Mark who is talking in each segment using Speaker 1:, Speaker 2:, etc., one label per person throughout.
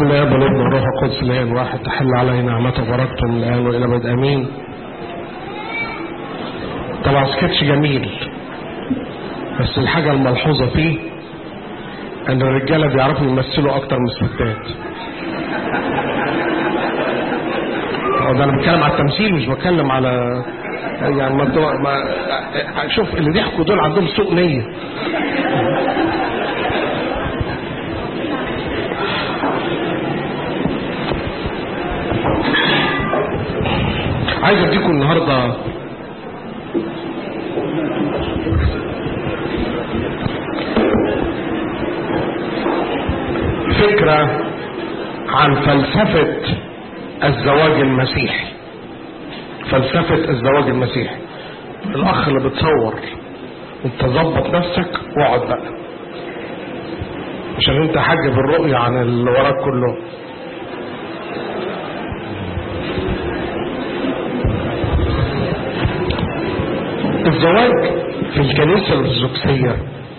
Speaker 1: بسم الله والابن والروح القدس الان واحد تحل علينا نعمته وبركته من الان والى ابد امين طبعا سكتش جميل بس الحاجة الملحوظة فيه ان الرجالة بيعرفوا يمثلوا اكتر من الستات ده انا بتكلم على التمثيل مش بتكلم على يعني ما, ما شوف اللي ضحكوا دول عندهم سوء نية عايز اديكم النهارده فكرة عن فلسفة الزواج المسيحي فلسفة الزواج المسيحي الأخ اللي بتصور انت ظبط نفسك واقعد بقى عشان انت حاجب الرؤية عن اللي وراك كله الزواج في الكنيسة الأرثوذكسية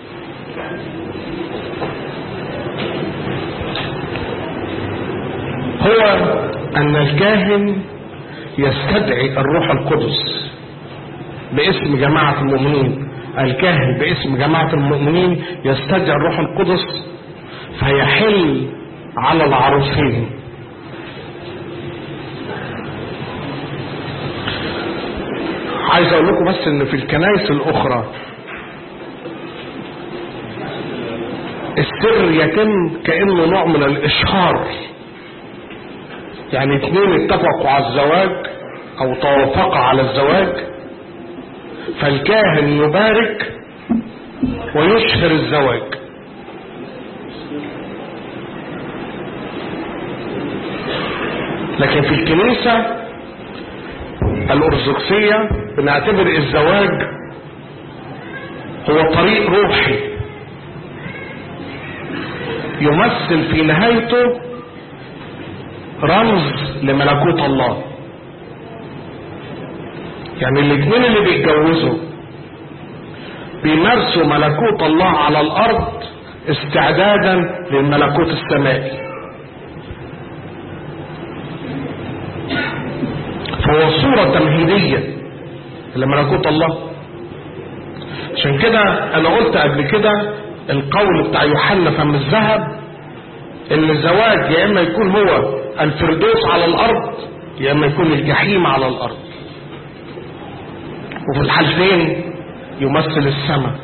Speaker 1: هو أن الكاهن يستدعي الروح القدس باسم جماعة المؤمنين الكاهن باسم جماعة المؤمنين يستدعي الروح القدس فيحل على العروسين عايز اقول لكم بس ان في الكنائس الاخرى السر يتم كانه نوع من الاشهار يعني اتنين اتفقوا على الزواج او توافقا على الزواج فالكاهن يبارك ويشهر الزواج لكن في الكنيسة الأرثوذكسية بنعتبر الزواج هو طريق روحي يمثل في نهايته رمز لملكوت الله يعني الاثنين اللي بيتجوزوا بيمارسوا ملكوت الله على الارض استعدادا للملكوت السمائي فهو صورة تمهيدية لملكوت الله عشان كده انا قلت قبل كده القول بتاع يوحنا فم الذهب ان الزواج يا اما يكون هو الفردوس على الارض يا اما يكون الجحيم على الارض وفي الحالتين يمثل السماء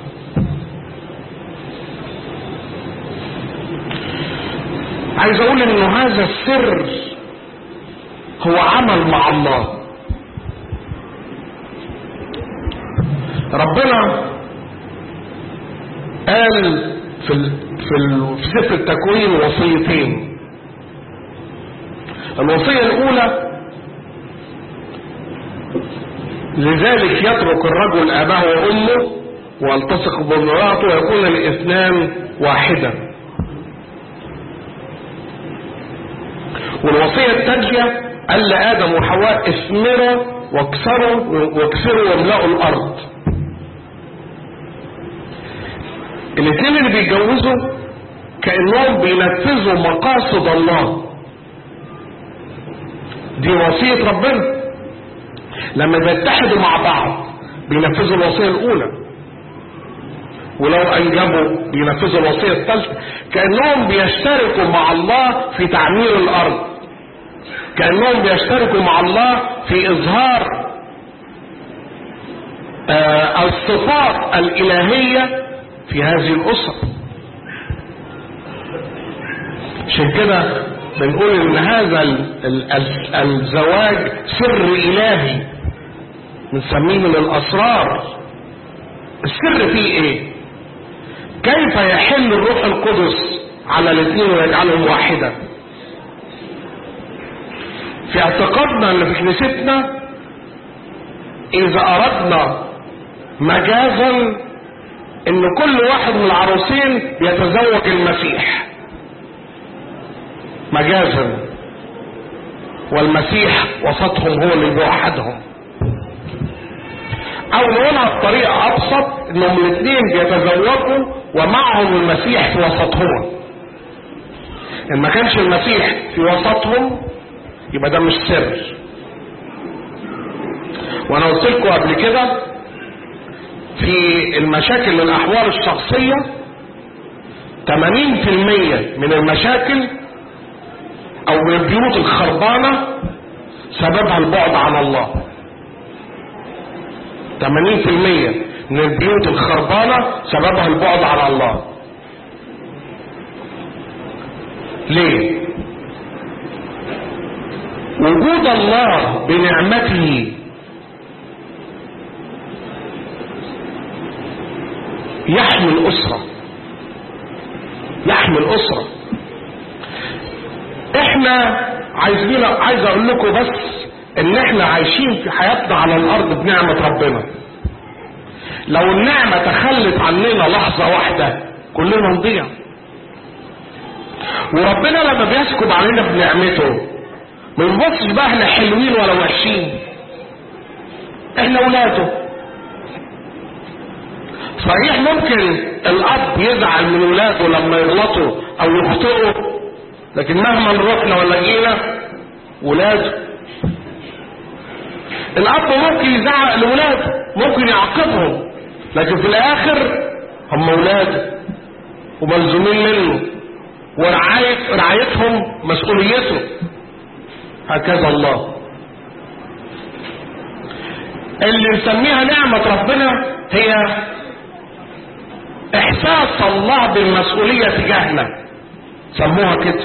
Speaker 1: عايز اقول انه هذا السر هو عمل مع الله ربنا قال في ال في, ال في سفر التكوين وصيتين الوصية الأولى لذلك يترك الرجل أباه وأمه والتصق بامرأته ويكون الاثنان واحدا والوصية الثانية قال لآدم وحواء اثمروا واكسروا واكسروا واملأوا الأرض الاثنين اللي بيتجوزوا كأنهم بينفذوا مقاصد الله دي وصية ربنا لما بيتحدوا مع بعض بينفذوا الوصية الأولى ولو أنجبوا بينفذوا الوصية الثالثة كأنهم بيشتركوا مع الله في تعمير الأرض كأنهم بيشتركوا مع الله في إظهار آه الصفات الإلهية في هذه الأسرة عشان كده بنقول ان هذا الزواج سر الهي بنسميه من الاسرار السر فيه ايه كيف يحل الروح القدس على الاثنين ويجعلهم واحدا في اعتقادنا ان في كنيستنا اذا اردنا مجازا ان كل واحد من العروسين يتزوج المسيح مجازا والمسيح وسطهم هو اللي بيوحدهم او نقولها بطريقة ابسط انهم الاثنين بيتزوجوا ومعهم المسيح في وسطهم ان ما كانش المسيح في وسطهم يبقى ده مش سر وانا قلت لكم قبل كده في المشاكل الاحوال الشخصيه 80% من المشاكل او من البيوت الخربانه سببها البعد عن الله 80% من البيوت الخربانه سببها البعد عن الله ليه وجود الله بنعمته يحمي الأسرة يحمي الأسرة احنا عايزين عايز اقول لكم بس ان احنا عايشين في حياتنا على الارض بنعمة ربنا لو النعمة تخلت عننا لحظة واحدة كلنا نضيع وربنا لما بيسكب علينا بنعمته ما ينبصش بقى احنا حلوين ولا وحشين احنا اولاده صحيح ممكن الاب يزعل من ولاده لما يغلطوا او يخطئوا لكن مهما رحنا ولا جينا ولاده الاب ممكن يزعق لولاده ممكن يعاقبهم لكن في الاخر هم ولاده وملزومين منه ورعاية رعايتهم مسؤوليته هكذا الله اللي نسميها نعمة ربنا هي احساس الله بالمسؤولية تجاهنا سموها كده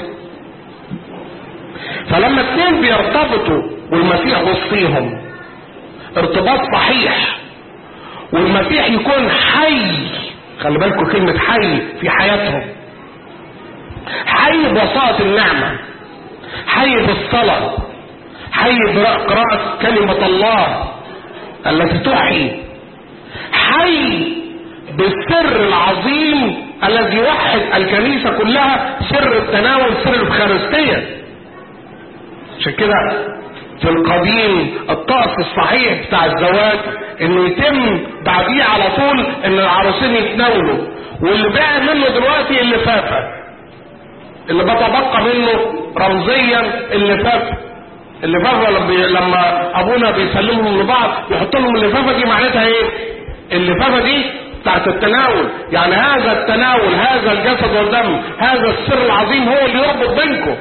Speaker 1: فلما اثنين بيرتبطوا والمسيح وسطيهم ارتباط صحيح والمسيح يكون حي خلي بالكم كلمة حي في حياتهم حي بوساطة النعمة حي بالصلاة حي بقراءة كلمة الله التي تحيي حي بالسر العظيم الذي يوحد الكنيسة كلها سر التناول سر الإفخارستية عشان كده في القديم الطقس الصحيح بتاع الزواج انه يتم بعديه على طول ان العروسين يتناولوا واللي باقي منه دلوقتي اللفافة اللي بتبقى منه رمزيا اللفافة اللفافة لما ابونا بيسلمهم لبعض يحط لهم اللفافة دي معناتها ايه اللفافة دي بتاعت التناول يعني هذا التناول هذا الجسد والدم هذا السر العظيم هو اللي يربط بينكم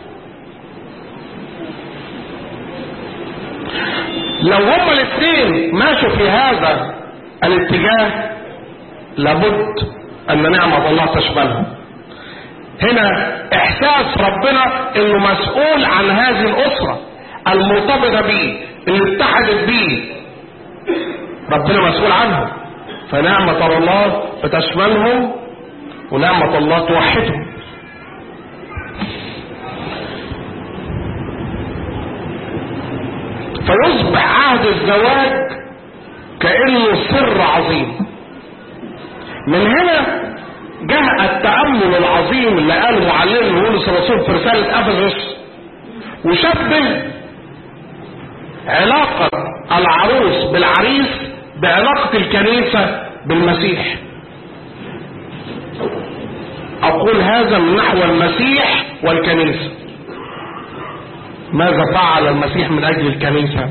Speaker 1: لو هما الاثنين ماشوا في هذا الاتجاه لابد ان نعمة الله تشملهم هنا احساس ربنا انه مسؤول عن هذه الاسرة المرتبطة بيه اللي اتحدت بيه ربنا مسؤول عنهم فنعمة الله بتشملهم ونعمة الله توحدهم فيصبح عهد الزواج كأنه سر عظيم من هنا جاء التأمل العظيم اللي قاله معلم بولس الرسول في رسالة أفسس وشبه علاقة العروس بالعريس بعلاقة الكنيسة بالمسيح أقول هذا من نحو المسيح والكنيسة ماذا فعل المسيح من أجل الكنيسة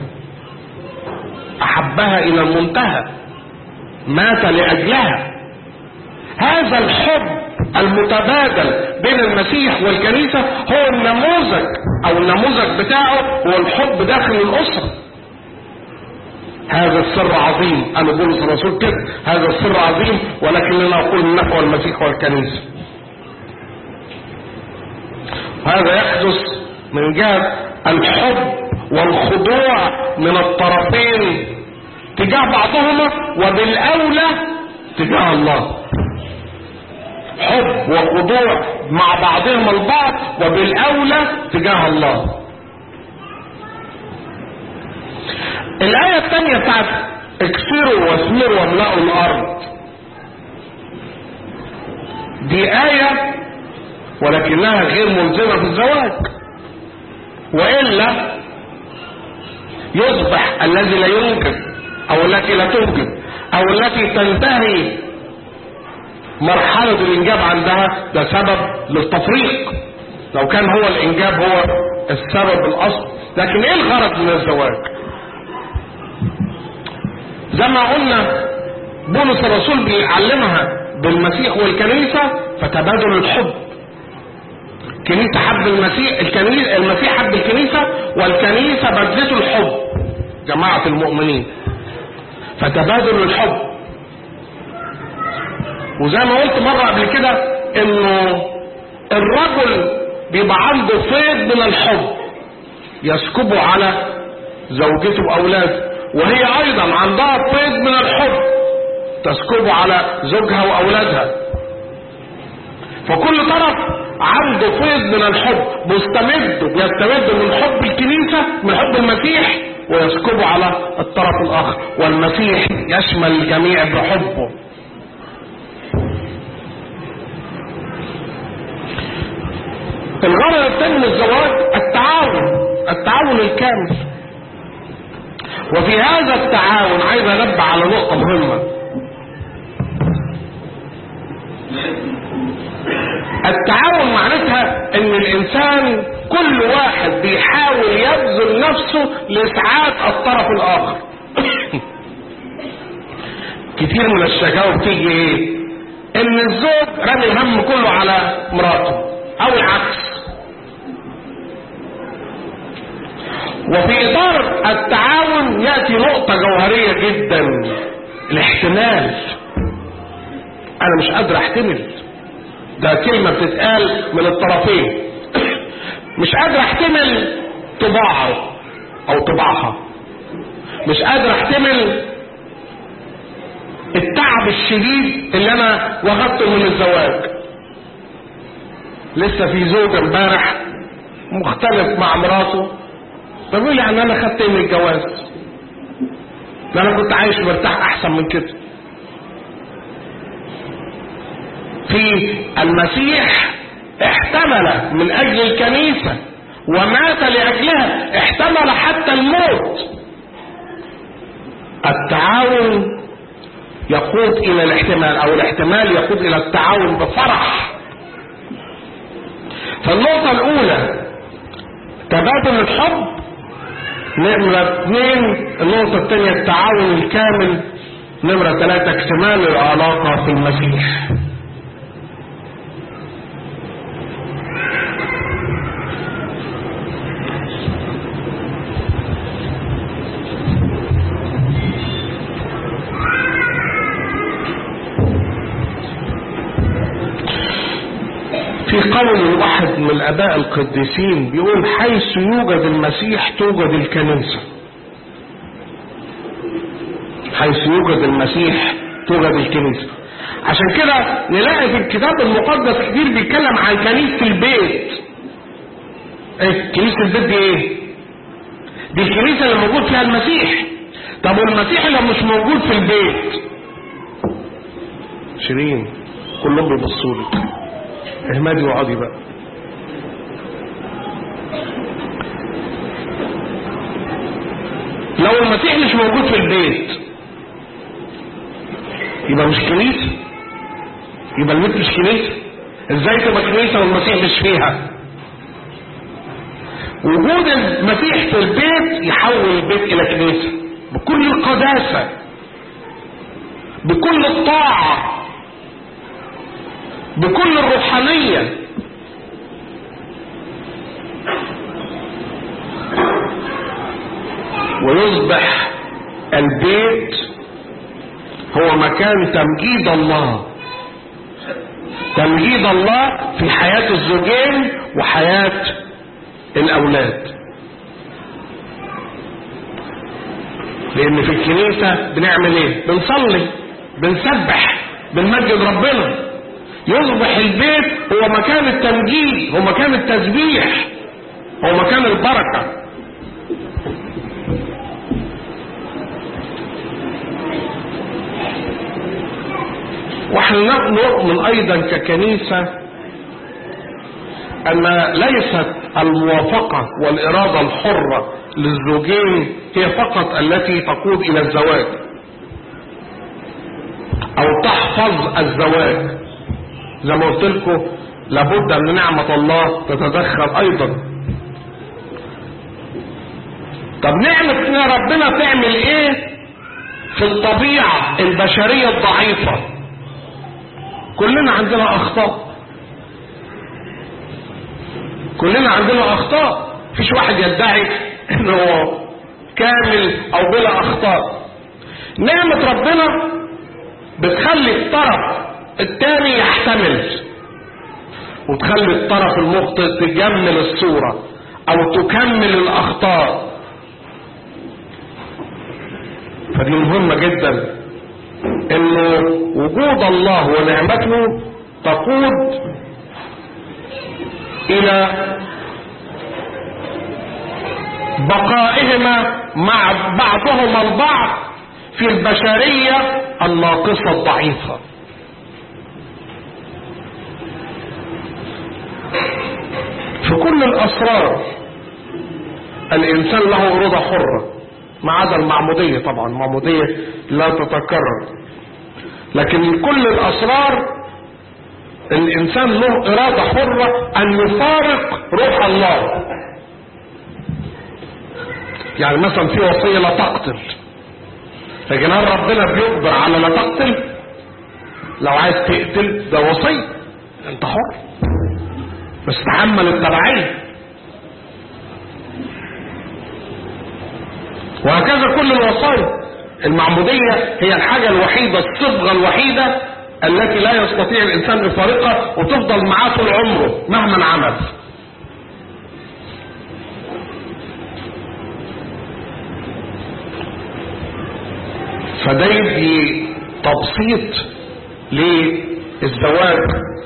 Speaker 1: أحبها إلى المنتهى مات لأجلها هذا الحب المتبادل بين المسيح والكنيسة هو النموذج أو النموذج بتاعه هو الحب داخل الأسرة هذا السر عظيم أنا بولس الرسول كده هذا السر عظيم ولكننا أقول من نحو المسيح والكنيسة هذا يحدث من جهة الحب والخضوع من الطرفين تجاه بعضهما وبالأولى تجاه الله حب وخضوع مع بعضهم البعض وبالأولى تجاه الله الآية الثانية بتاعت اكسروا واثمروا واملأوا الأرض دي آية ولكنها غير ملزمة في الزواج وإلا يصبح الذي لا ينجب أو التي لا تنجب أو التي تنتهي مرحلة الإنجاب عندها ده سبب للتفريق لو كان هو الانجاب هو السبب الاصل لكن ايه الغرض من الزواج زي ما قلنا بولس الرسول بيعلمها بالمسيح والكنيسة فتبادل الحب كنيسة حب المسيح الكنيسة المسيح حب الكنيسة والكنيسة بذلت الحب جماعة المؤمنين فتبادل الحب وزي ما قلت مرة قبل كده انه الرجل بيبقى عنده فيض من الحب يسكبه على زوجته واولاده وهي ايضا عندها فيض من الحب تسكبه على زوجها واولادها فكل طرف عنده فيض من الحب مستمد بيستمد من حب الكنيسة من حب المسيح ويسكبه على الطرف الاخر والمسيح يشمل الجميع بحبه الغرض الثاني من الزواج التعاون التعاون الكامل وفي هذا التعاون عايز انبه على نقطة مهمة التعاون معناتها ان الانسان كل واحد بيحاول يبذل نفسه لاسعاد الطرف الاخر كتير من الشكاوى بتيجي ايه ان الزوج رمي الهم كله على مراته او العكس وفي اطار التعاون ياتي نقطة جوهرية جدا الاحتمال انا مش قادر احتمل ده كلمة بتتقال من الطرفين مش قادر احتمل طباعه او طباعها مش قادر احتمل التعب الشديد اللي انا واخدته من الزواج لسه في زوج امبارح مختلف مع مراته بقول يعني انا خدت ايه من الجواز ده انا كنت عايش مرتاح احسن من كده في المسيح احتمل من اجل الكنيسة ومات لاجلها احتمل حتى الموت التعاون يقود الى الاحتمال او الاحتمال يقود الى التعاون بفرح فالنقطة الاولى تبادل الحب نمرة اثنين النقطة الثانية التعاون الكامل نمرة ثلاثة اكتمال العلاقة في المسيح في قول واحد من الاباء القديسين بيقول حيث يوجد المسيح توجد الكنيسة حيث يوجد المسيح توجد الكنيسة عشان كده نلاقي في الكتاب المقدس كتير بيتكلم عن كنيسة البيت ايه كنيسة البيت دي ايه دي الكنيسة اللي موجود فيها المسيح طب والمسيح لو مش موجود في البيت شيرين كلهم بيبصوا لك اهمدي وعادي بقى لو المسيح مش موجود في البيت يبقى مش كنيسة يبقى البيت مش كنيسة ازاي تبقى كنيسة والمسيح مش فيها وجود المسيح في البيت يحول البيت الى كنيسة بكل القداسة بكل الطاعة بكل الروحانية ويصبح البيت هو مكان تمجيد الله تمجيد الله في حياة الزوجين وحياة الأولاد لأن في الكنيسة بنعمل إيه؟ بنصلي بنسبح بنمجد ربنا يصبح البيت هو مكان التمجيد هو مكان التسبيح هو مكان البركة واحنا نؤمن ايضا ككنيسة ان ليست الموافقة والارادة الحرة للزوجين هي فقط التي تقود الى الزواج او تحفظ الزواج زي ما قلت لكم لابد ان نعمة الله تتدخل ايضا طب نعمة ربنا تعمل ايه في الطبيعة البشرية الضعيفة كلنا عندنا اخطاء كلنا عندنا اخطاء فيش واحد يدعي انه كامل او بلا اخطاء نعمة ربنا بتخلي الطرف التاني يحتمل وتخلي الطرف المخطئ تجمل الصورة او تكمل الاخطاء فدي مهمة جدا انه وجود الله ونعمته تقود الى بقائهما مع بعضهما البعض في البشرية الناقصة الضعيفة في كل الأسرار الإنسان له إرادة حرة ما عدا المعمودية طبعا المعمودية لا تتكرر لكن كل الأسرار الإنسان له إرادة حرة أن يفارق روح الله يعني مثلا في وصية لا تقتل لكن هل ربنا بيجبر على لا تقتل لو عايز تقتل ده وصية انت حر بس تحمل التبعية وهكذا كل الوصايا المعمودية هي الحاجة الوحيدة الصبغة الوحيدة التي لا يستطيع الإنسان إفارقها وتفضل معاه طول عمره مهما عمل فده يدي تبسيط للزواج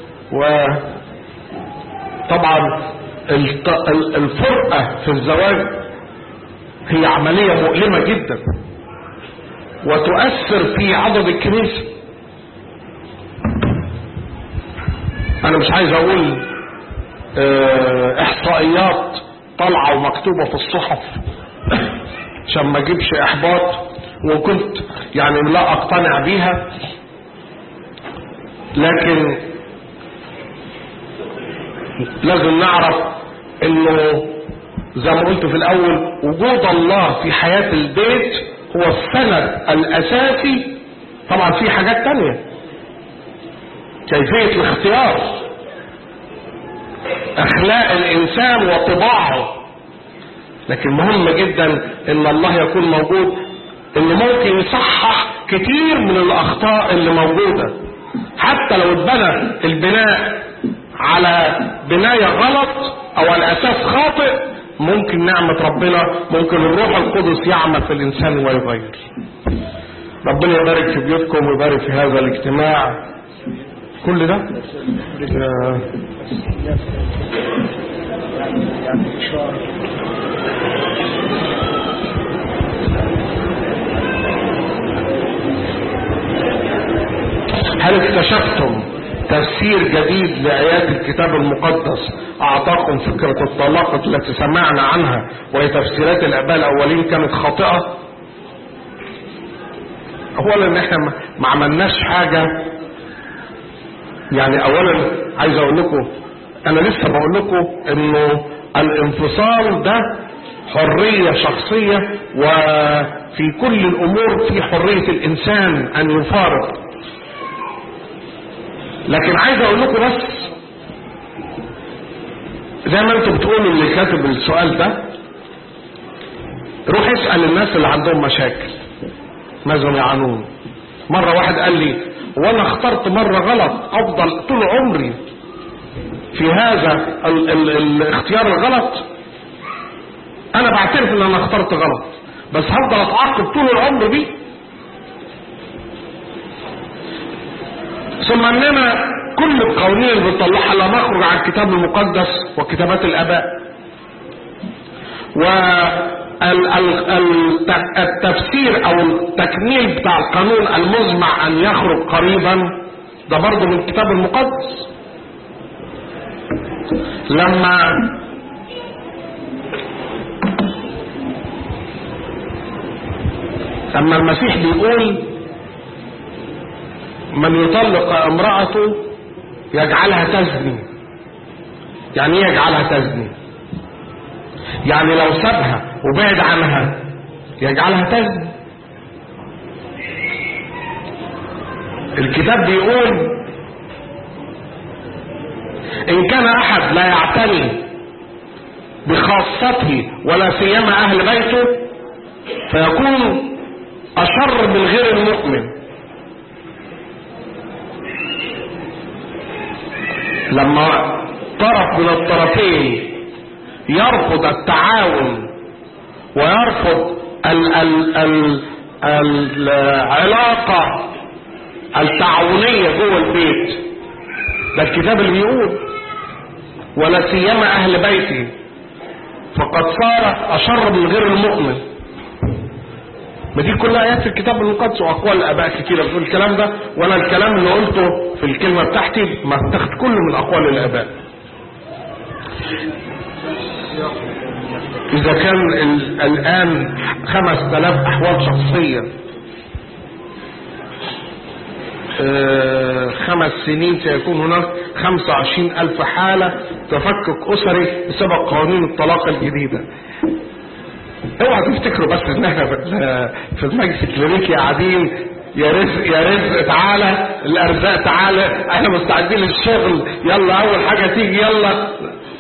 Speaker 1: وطبعا الفرقة في الزواج هي عملية مؤلمة جدا وتؤثر في عدد الكنيسة انا مش عايز اقول اه احصائيات طالعة ومكتوبة في الصحف عشان ما اجيبش احباط وكنت يعني لا اقتنع بيها لكن لازم نعرف انه زي ما قلت في الاول وجود الله في حياة البيت هو السند الاساسي طبعا في حاجات تانية كيفية الاختيار اخلاق الانسان وطباعه لكن مهم جدا ان الله يكون موجود اللي ممكن يصحح كتير من الاخطاء اللي موجودة حتى لو اتبنى البناء على بناية غلط او على اساس خاطئ ممكن نعمة ربنا ممكن الروح القدس يعمل في الانسان ويغير ربنا يبارك في بيوتكم ويبارك في هذا الاجتماع كل ده هل اكتشفتم تفسير جديد لآيات الكتاب المقدس أعطاكم فكرة الطلاق التي سمعنا عنها وهي تفسيرات الآباء الأولين كانت خاطئة أولا إحنا ما عملناش حاجة يعني أولا عايز أقول لكم أنا لسه بقول لكم إنه الانفصال ده حرية شخصية وفي كل الأمور في حرية الإنسان أن يفارق لكن عايز اقول لكم بس زي ما انتم بتقولوا اللي كاتب السؤال ده روح اسأل الناس اللي عندهم مشاكل ماذا يعانون مرة واحد قال لي وانا اخترت مرة غلط افضل طول عمري في هذا ال ال الاختيار الغلط انا بعترف ان انا اخترت غلط بس هفضل اتعاقب طول العمر بيه ثم اننا كل القوانين اللي بتطلعها لا نخرج عن الكتاب المقدس وكتابات الاباء والتفسير او التكميل بتاع القانون المزمع ان يخرج قريبا ده برضه من الكتاب المقدس لما لما المسيح بيقول من يطلق امرأته يجعلها تزني يعني ايه يجعلها تزني يعني لو سابها وبعد عنها يجعلها تزني الكتاب بيقول ان كان احد لا يعتني بخاصته ولا سيما اهل بيته فيكون اشر من غير المؤمن لما طرف من الطرفين يرفض التعاون ويرفض ال ال ال العلاقة التعاونية جوه البيت ده الكتاب اللي بيقول ولا سيما اهل بيتي فقد صار اشر من غير المؤمن ما دي كلها ايات في الكتاب المقدس واقوال الاباء كتيره بتقول الكلام ده وانا الكلام اللي قلته في الكلمه بتاعتي ما اتخذ كله من اقوال الاباء اذا كان ال- الان خمس تلاف احوال شخصيه آه، خمس سنين سيكون هناك خمسة وعشرين ألف حالة تفكك أسري بسبب قوانين الطلاق الجديدة اوعى تفتكروا بس ان احنا في- في المجلس الكلينيكي قاعدين يا رزق يا رزق تعالى الارزاق تعالى احنا مستعدين للشغل يلا اول حاجه تيجي يلا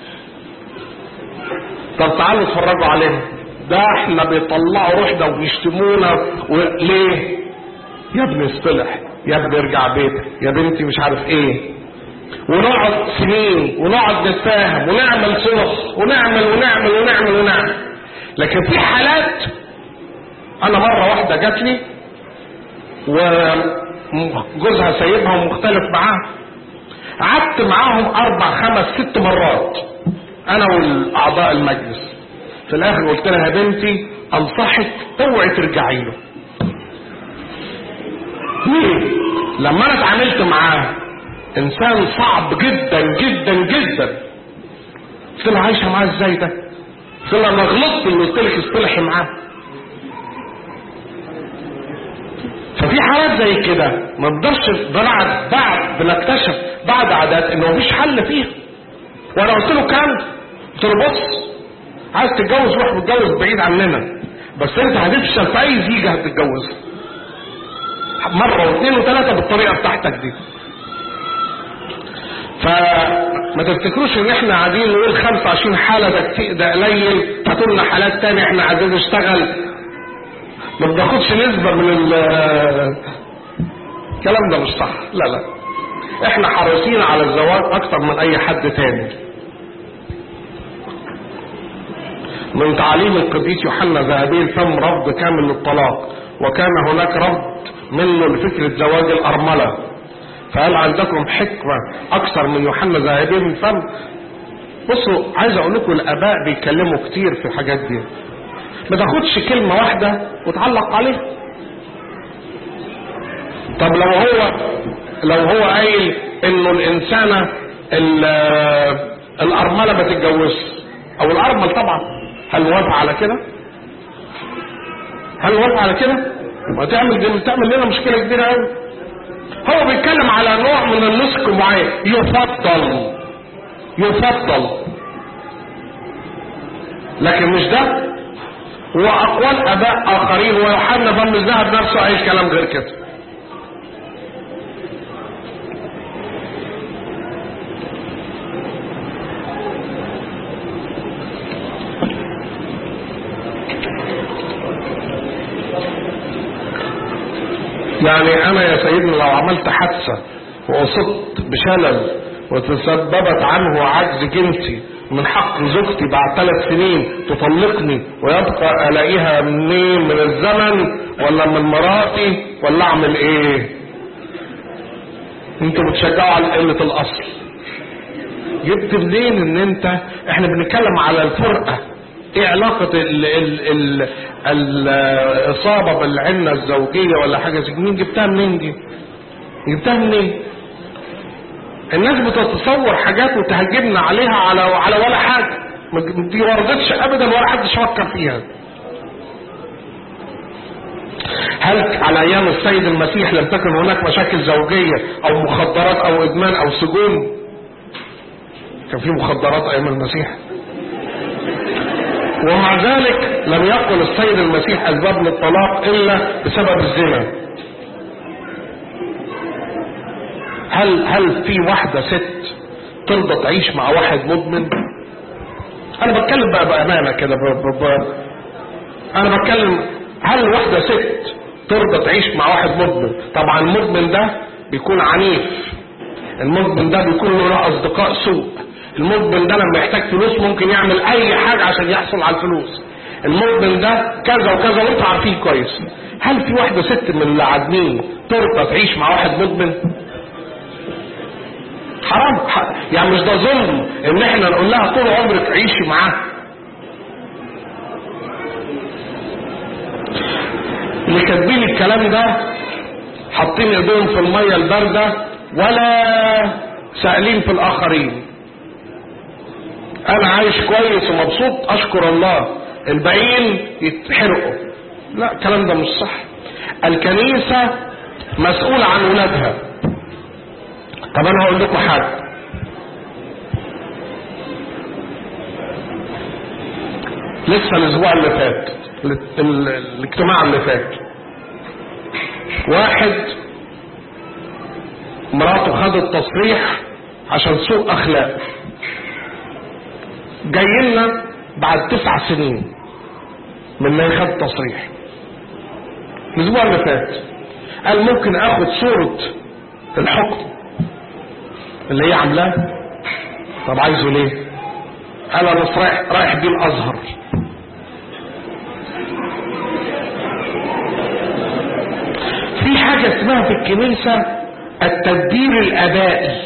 Speaker 1: طب تعالوا اتفرجوا علينا ده احنا بيطلعوا روحنا وبيشتمونا وليه يا ابني اصطلح يا ابني ارجع بيتك يا بنتي مش عارف ايه ونقعد سنين ونقعد نتفاهم ونعمل صلح ونعمل ونعمل ونعمل ونعمل لكن في حالات انا مره واحده جات لي وجوزها سايبها ومختلف معاها قعدت معاهم اربع خمس ست مرات انا والاعضاء المجلس في الاخر قلت لها يا بنتي انصحك اوعي ترجعي له ليه لما انا اتعاملت معاه انسان صعب جدا جدا جدا قلت لها عايشه معاه ازاي ده قلت لها انا غلطت اللي قلت لك اصطلحي معاه ففي حالات زي كده ما نقدرش بعد بعد بنكتشف بعد عادات انه مفيش حل فيها وانا قلت له كام قلت له بص عايز تتجوز روح متجوز بعيد عننا بس انت هتفشل في اي زيجه هتتجوزها مره واثنين وثلاثه بالطريقه بتاعتك دي فما تفتكروش ان احنا قاعدين نقول 25 حاله ده كتير ده قليل هاتوا لنا حالات تانية احنا عايزين نشتغل ما بناخدش نسبه من ال الكلام ده مش صح لا لا احنا حريصين على الزواج اكتر من اي حد تاني من تعليم القديس يوحنا ذهبي الفم رفض كامل للطلاق وكان هناك رفض منه لفكرة زواج الأرملة فهل عندكم حكمة أكثر من يوحنا ذهبي الفم بصوا عايز أقول لكم الآباء بيتكلموا كتير في الحاجات دي ما تاخدش كلمة واحدة وتعلق عليها طب لو هو لو هو قايل انه الانسانة ال- الارملة ما تتجوزش او الارمل طبعا هل موافق على كده هل موافق على كده ما تعمل دي تعمل لنا مشكلة كبيرة قوي هو بيتكلم على نوع من النسك معين يفضل يفضل لكن مش ده واقوال اباء اخرين ويوحنا بن الذهب نفسه اي كلام غير كده يعني انا يا سيدنا لو عملت حادثة واصبت بشلل وتسببت عنه عجز جنسي من حق زوجتي بعد ثلاث سنين تطلقني ويبقى الاقيها منين من الزمن ولا من مراتي ولا اعمل ايه انتوا بتشجعوا على قلة الاصل جبت منين ان انت احنا بنتكلم على الفرقة ايه علاقة ال ال ال الاصابة بالعنة الزوجية ولا حاجة زي مين جبتها منين دي جبتها منين الناس بتتصور حاجات وتهجمنا عليها على على ولا حاجة ما دي وردتش ابدا ولا حد فكر فيها هل على ايام السيد المسيح لم تكن هناك مشاكل زوجية او مخدرات او ادمان او سجون كان في مخدرات ايام المسيح ومع ذلك لم يقل السيد المسيح اسباب للطلاق الا بسبب الزنا هل هل في واحده ست ترضى تعيش مع واحد مدمن انا بتكلم بقى بامانه كده ب- ب- انا بتكلم هل واحده ست ترضى تعيش مع واحد مدمن طبعا المدمن ده بيكون عنيف المدمن ده بيكون له اصدقاء سوء المدمن ده لما يحتاج فلوس ممكن يعمل اي حاجه عشان يحصل على الفلوس المدمن ده كذا وكذا وانتوا عارفين كويس هل في واحده ست من اللي عادمين ترضى تعيش مع واحد مدمن حرام ح- يعني مش ده ظلم ان احنا نقول لها طول عمرك عيشي معاه اللي كاتبين الكلام ده حاطين ايديهم في الميه البارده ولا سائلين في الاخرين انا عايش كويس ومبسوط اشكر الله الباقيين يتحرقوا لا الكلام ده مش صح الكنيسه مسؤوله عن ولادها طب انا هقول لكم حاجه لسه الاسبوع اللي فات ال- ال- الاجتماع اللي فات واحد مراته خدت تصريح عشان سوء اخلاق جاي لنا بعد تسع سنين من ما خد تصريح الاسبوع اللي فات قال ممكن اخد صورة الحكم اللي هي عاملاه طب عايزه ليه قال انا رايح رايح بيه الازهر في حاجة اسمها في الكنيسة التدبير الابائي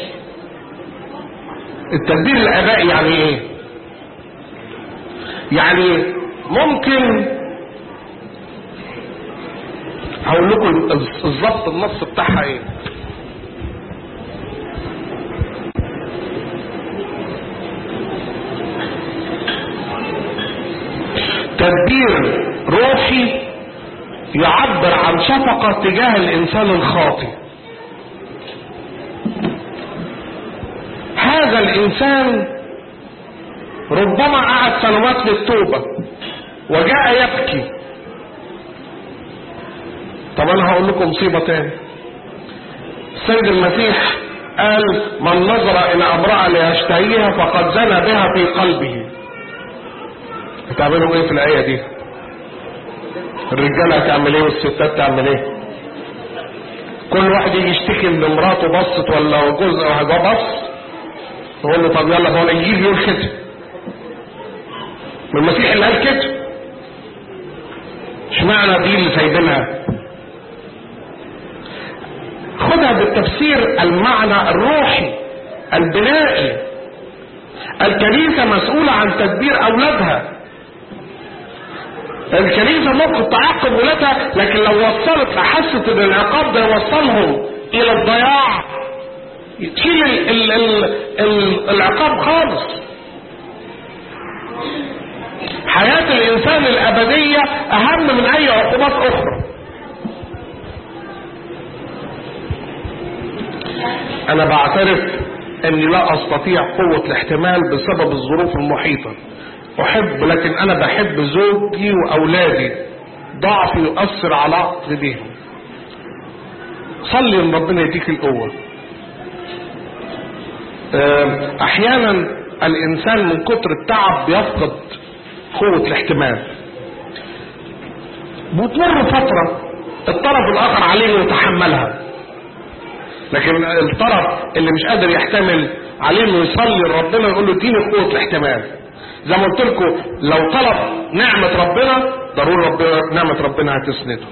Speaker 1: التدبير الابائي يعني ايه يعني ممكن هقول لكم بالظبط النص بتاعها ايه تدبير روحي يعبر عن شفقة تجاه الإنسان الخاطئ هذا الإنسان ربما قعد سنوات للتوبة وجاء يبكي طب أنا هقول لكم مصيبة تاني السيد المسيح قال من نظر إلى امرأة ليشتهيها فقد زنى بها في قلبه هتعملوا ايه في الآية دي الرجالة هتعمل ايه والستات تعمل ايه كل واحد يجي يشتكي ان مراته بصت ولا جوز او حاجه بص يقول له طب يلا بقى يجي يقول كده من المسيح اللي قال كده اشمعنى دي اللي سايبينها خدها بالتفسير المعنى الروحي البنائي الكنيسة مسؤولة عن تدبير أولادها الكنيسة ممكن تعاقب ولادها لكن لو وصلت حست ان العقاب ده يوصلهم الى الضياع تشيل ال ال ال ال العقاب خالص حياة الانسان الابدية اهم من اي عقوبات اخرى انا بعترف اني لا استطيع قوة الاحتمال بسبب الظروف المحيطة احب لكن انا بحب زوجي واولادي ضعفي يؤثر على عقدهم صلي ان ربنا يديك القوة احيانا الانسان من كتر التعب بيفقد قوة الاحتمال بتمر فترة الطرف الاخر عليه انه يتحملها لكن الطرف اللي مش قادر يحتمل عليه انه يصلي لربنا يقول له اديني قوة الاحتمال زي ما قلت لكم لو طلب نعمة ربنا ضروري ربنا نعمة ربنا هتسنده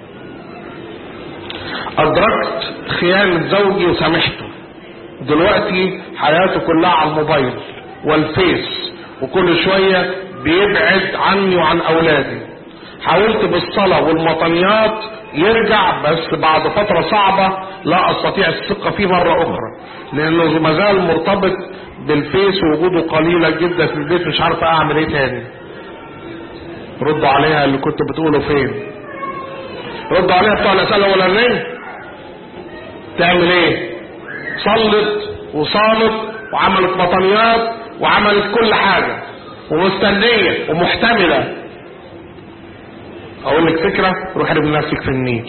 Speaker 1: أدركت خيانة زوجي وسامحته دلوقتي حياته كلها على الموبايل والفيس وكل شوية بيبعد عني وعن أولادي حاولت بالصلاة والمطنيات يرجع بس بعد فترة صعبة لا أستطيع الثقة فيه مرة أخرى لأنه ما زال مرتبط بالفيس ووجوده قليلة جدا في البيت مش عارف أعمل إيه تاني ردوا عليها اللي كنت بتقوله فين ردوا عليها بتوع الأسئلة الأولانية تعمل إيه صلت وصامت وعملت بطانيات وعملت كل حاجة ومستنية ومحتملة اقول لك فكرة روح ارمي نفسك في النيل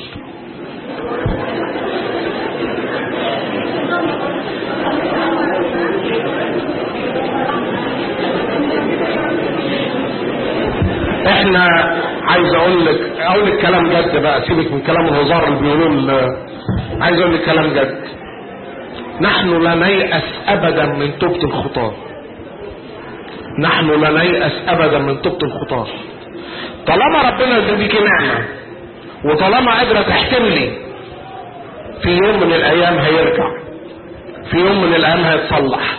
Speaker 1: احنا عايز اقول لك اقول لك كلام جد بقى سيبك من كلام الهزار اللي بيقولوه عايز اقول لك كلام جد نحن لا نيأس ابدا من توبة الخطاه نحن لا نيأس ابدا من توبة الخطاه طالما ربنا يديك نعمة وطالما قادرة تحتملي في يوم من الايام هيرجع في يوم من الايام هيتصلح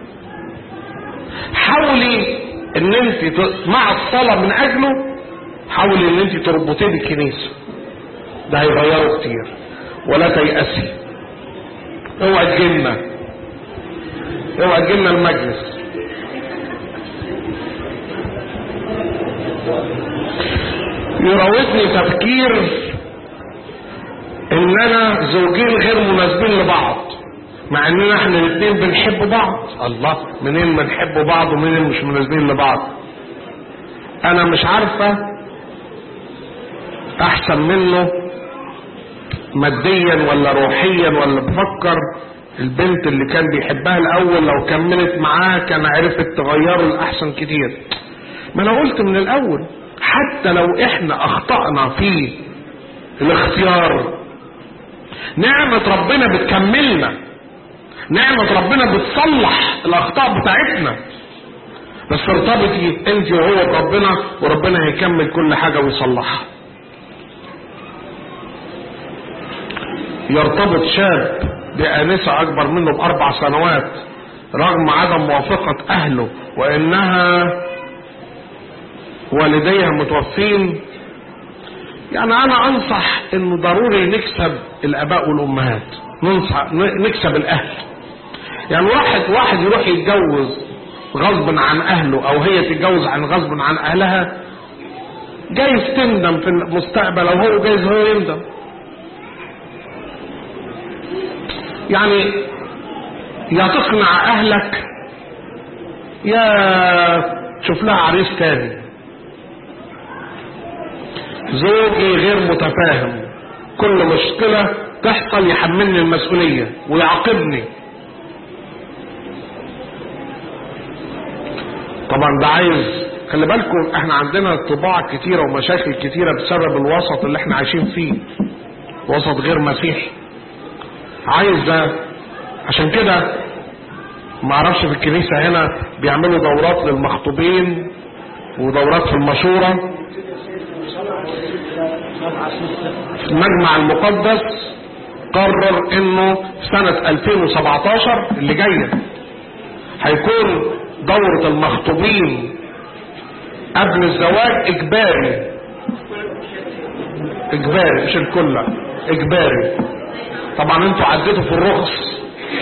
Speaker 1: حاولي ان انت مع الصلاة من اجله حاولي ان انت تربطيه بالكنيسة ده هيغيره كتير ولا تيأسي اوعى تجينا اوعى تجينا المجلس يراودني تفكير ان انا زوجين غير مناسبين لبعض مع اننا احنا الاثنين بنحب بعض الله منين بنحب بعض ومنين مش مناسبين لبعض انا مش عارفة احسن منه ماديا ولا روحيا ولا بفكر البنت اللي كان بيحبها الاول لو كملت معاه كان عرفت تغيره الاحسن كتير ما انا قلت من الاول حتى لو احنا اخطأنا في الاختيار نعمة ربنا بتكملنا نعمة ربنا بتصلح الاخطاء بتاعتنا بس ارتبطي انت وهو بربنا وربنا هيكمل كل حاجة ويصلحها يرتبط شاب بآنسة أكبر منه بأربع سنوات رغم عدم موافقة أهله وإنها والديها متوفين يعني أنا أنصح إنه ضروري نكسب الآباء والأمهات ننصح نكسب الأهل يعني واحد واحد يروح يتجوز غصب عن أهله أو هي تتجوز عن غصب عن أهلها جايز تندم في المستقبل أو هو جايز هو يندم يعني يا تقنع اهلك يا تشوف لها عريس تاني زوجي غير متفاهم كل مشكلة تحصل يحملني المسؤولية ويعاقبني طبعا ده عايز خلي بالكم احنا عندنا طباع كتيرة ومشاكل كتيرة بسبب الوسط اللي احنا عايشين فيه وسط غير مسيحي عايز ده عشان كده ما اعرفش في الكنيسة هنا بيعملوا دورات للمخطوبين ودورات في المشورة المجمع المقدس قرر انه في سنة 2017 اللي جاية هيكون دورة المخطوبين قبل الزواج اجباري اجباري مش الكل اجباري طبعا انتوا عديتوا في الرخص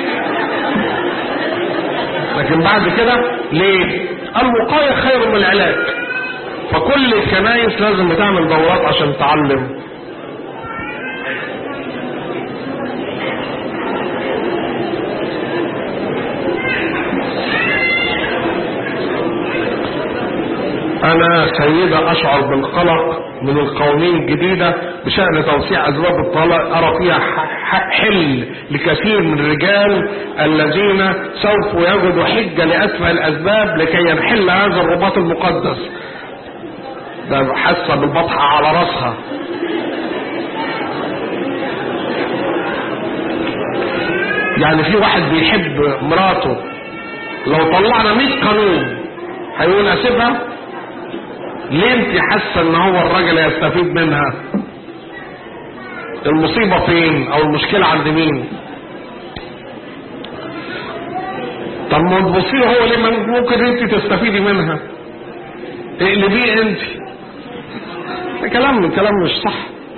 Speaker 1: لكن بعد كده ليه الوقاية خير من العلاج فكل الكنايس لازم تعمل دورات عشان تعلم انا سيدة اشعر بالقلق من القوانين الجديدة بشأن توسيع اسباب الطلاق ارى فيها حل لكثير من الرجال الذين سوف يجدوا حجة لاسمى الاسباب لكي ينحل هذا الرباط المقدس ده حاسة بالبطحة على راسها يعني في واحد بيحب مراته لو طلعنا 100 قانون هيقول اسيبها ليه انت حاسه ان هو الراجل هيستفيد منها المصيبه فين او المشكله عند مين طب ما تبصيه هو ليه ممكن انت تستفيدي منها اقلبيه انت ده كلام كلام مش صح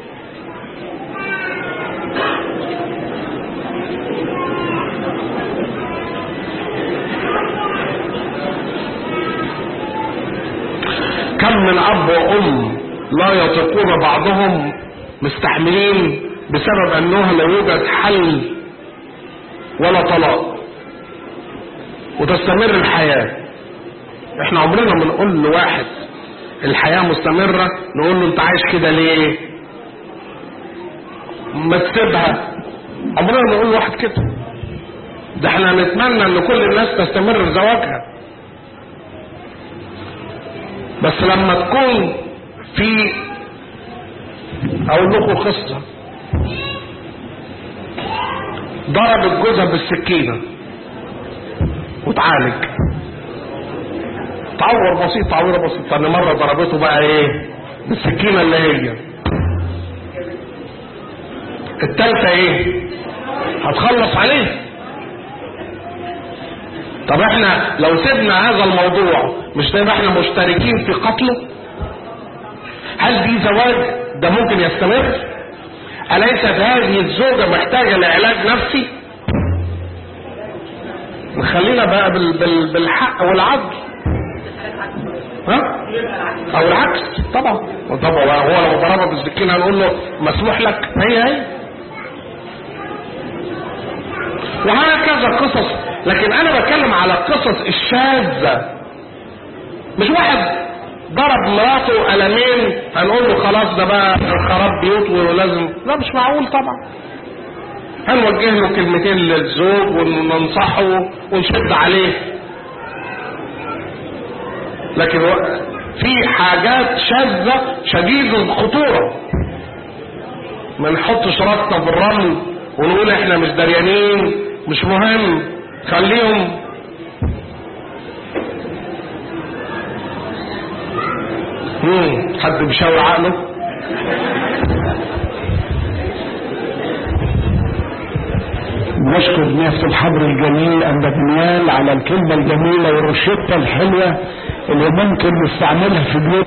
Speaker 1: كم من اب وام لا يطيقون بعضهم مستحملين بسبب انه لا يوجد حل ولا طلاق وتستمر الحياة احنا عمرنا ما نقول لواحد الحياة مستمرة نقول له انت عايش كده ليه ما تسيبها عمرنا ما نقول لواحد كده ده احنا نتمنى ان كل الناس تستمر في زواجها بس لما تكون في اقول لكم قصة ضربت جوزها بالسكينة وتعالج تعور بسيط تعويره بسيط تاني مرة ضربته بقى ايه بالسكينة اللي هي التالتة ايه هتخلص عليه طب احنا لو سيبنا هذا الموضوع مش نبقى احنا مشتركين في قتله هل دي زواج ده ممكن يستمر أليست هذه الزوجة محتاجة لعلاج نفسي نخلينا بقى بال بال بالحق والعدل ها او العكس طبعا طبعا هو لو ضربها بالسكينه هنقول له مسموح لك هي هي وهكذا قصص لكن انا بتكلم على القصص الشاذة مش واحد ضرب مراته قلمين هنقول له خلاص ده بقى خراب بيوت ولازم لا مش معقول طبعا هنوجه له كلمتين للزوج وننصحه ونشد عليه لكن في حاجات شاذة شديدة الخطورة ما نحطش راسنا في الرمل ونقول احنا مش دريانين مش مهم خليهم مم. حد بيشاور عقله
Speaker 2: نشكر ناس الحبر الجميل أنبا دانيال على الكلمة الجميلة والروشتة الحلوة اللي ممكن نستعملها في بيوت